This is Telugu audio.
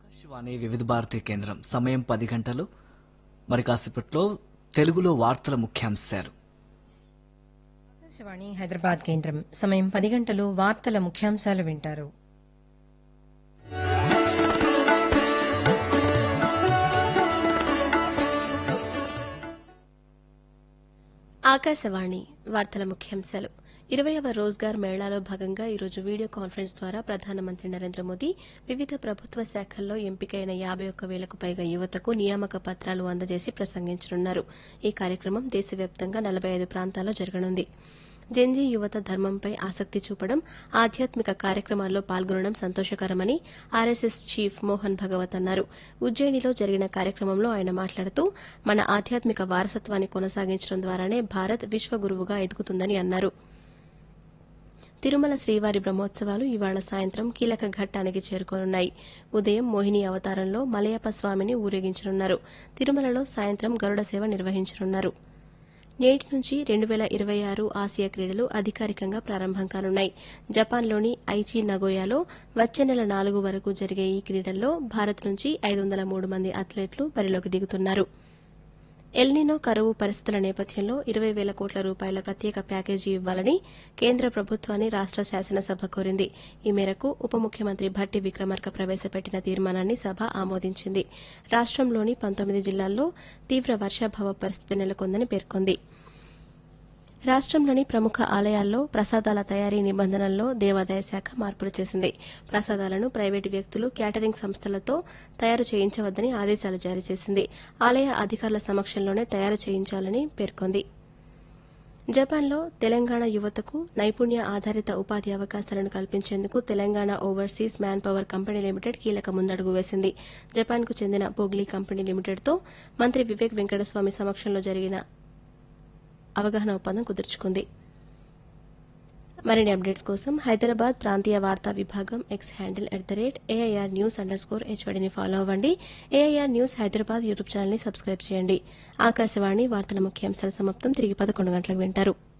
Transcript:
ఆకాశవాణి వివిధ భారతి కేంద్రం సమయం పది గంటలు మరి కాసేపట్లో తెలుగులో వార్తల ముఖ్యాంశాలు ఆకాశవాణి హైదరాబాద్ కేంద్రం సమయం పది గంటలు వార్తల ముఖ్యాంశాలు వింటారు ఆకాశవాణి వార్తల ముఖ్యాంశాలు ఇరవైవ రోజ్గార్ మేళాలో భాగంగా ఈరోజు వీడియో కాన్ఫరెన్స్ ద్వారా ప్రధానమంత్రి నరేంద్ర మోదీ వివిధ ప్రభుత్వ శాఖల్లో ఎంపికైన యాబై ఒక్క వేలకు పైగా యువతకు నియామక పత్రాలు అందజేసి ప్రసంగించనున్నారు ఈ కార్యక్రమం దేశవ్యాప్తంగా నలభై ఐదు ప్రాంతాల్లో జరగనుంది జెంజీ యువత ధర్మంపై ఆసక్తి చూపడం ఆధ్యాత్మిక కార్యక్రమాల్లో పాల్గొనడం సంతోషకరమని ఆర్ఎస్ఎస్ చీఫ్ మోహన్ భగవత్ అన్నారు ఉజ్జయినిలో జరిగిన కార్యక్రమంలో ఆయన మాట్లాడుతూ మన ఆధ్యాత్మిక వారసత్వాన్ని కొనసాగించడం ద్వారానే భారత్ విశ్వగురువుగా ఎదుగుతుందని అన్నారు తిరుమల శ్రీవారి బ్రహ్మోత్సవాలు ఇవాళ సాయంత్రం కీలక ఘట్టానికి చేరుకోనున్నాయి ఉదయం మోహిని అవతారంలో మలయప్ప స్వామిని ఊరేగించనున్నారు తిరుమలలో సాయంత్రం గరుడ సేవ నిర్వహించనున్నారు నేటి నుంచి రెండు వేల ఇరవై ఆరు ఆసియా క్రీడలు అధికారికంగా ప్రారంభం కానున్నాయి జపాన్లోని ఐచి నగోయాలో వచ్చే నెల నాలుగు వరకు జరిగే ఈ క్రీడల్లో భారత్ నుంచి ఐదు వందల మూడు మంది అథ్లెట్లు బరిలోకి దిగుతున్నారు ఎల్నినో కరువు పరిస్థితుల నేపథ్యంలో ఇరవై వేల కోట్ల రూపాయల ప్రత్యేక ప్యాకేజీ ఇవ్వాలని కేంద్ర ప్రభుత్వాన్ని రాష్ట శాసనసభ కోరింది ఈ మేరకు ఉప ముఖ్యమంత్రి భట్టి విక్రమార్క ప్రవేశపెట్టిన తీర్మానాన్ని సభ ఆమోదించింది రాష్టంలోని పంతొమ్మిది జిల్లాల్లో తీవ్ర వర్షాభావ పరిస్థితి నెలకొందని పేర్కొంది రాష్ట్రంలోని ప్రముఖ ఆలయాల్లో ప్రసాదాల తయారీ నిబంధనల్లో దేవాదాయ శాఖ మార్పులు చేసింది ప్రసాదాలను ప్రైవేటు వ్యక్తులు క్యాటరింగ్ సంస్థలతో తయారు చేయించవద్దని ఆదేశాలు జారీ చేసింది ఆలయ అధికారుల సమక్షంలోనే తయారు చేయించాలని పేర్కొంది జపాన్లో తెలంగాణ యువతకు నైపుణ్య ఆధారిత ఉపాధి అవకాశాలను కల్పించేందుకు Telangana overseas manpower company limited కీలక ముందడుగు వేసింది జపాన్కు చెందిన పోగ్లీ కంపెనీ లిమిటెడ్తో మంత్రి వివేక్ వెంకటస్వామి సమక్షంలో జరిగిన అవగాహన ఒప్పందం కుదుర్చుకుంది మరిన్ని అప్డేట్స్ కోసం హైదరాబాద్ ప్రాంతీయ వార్తా విభాగం X handle at the rate A I R news underscore హెచ్వడిని ఫాలో అవ్వండి A I R news Hyderabad YouTube channel ని సబ్స్క్రైబ్ చేయండి ఆకాశవాణి వార్తల ముఖ్యాంశాల సమాప్తం తిరిగి పదకొండు గంటలకు వింటారు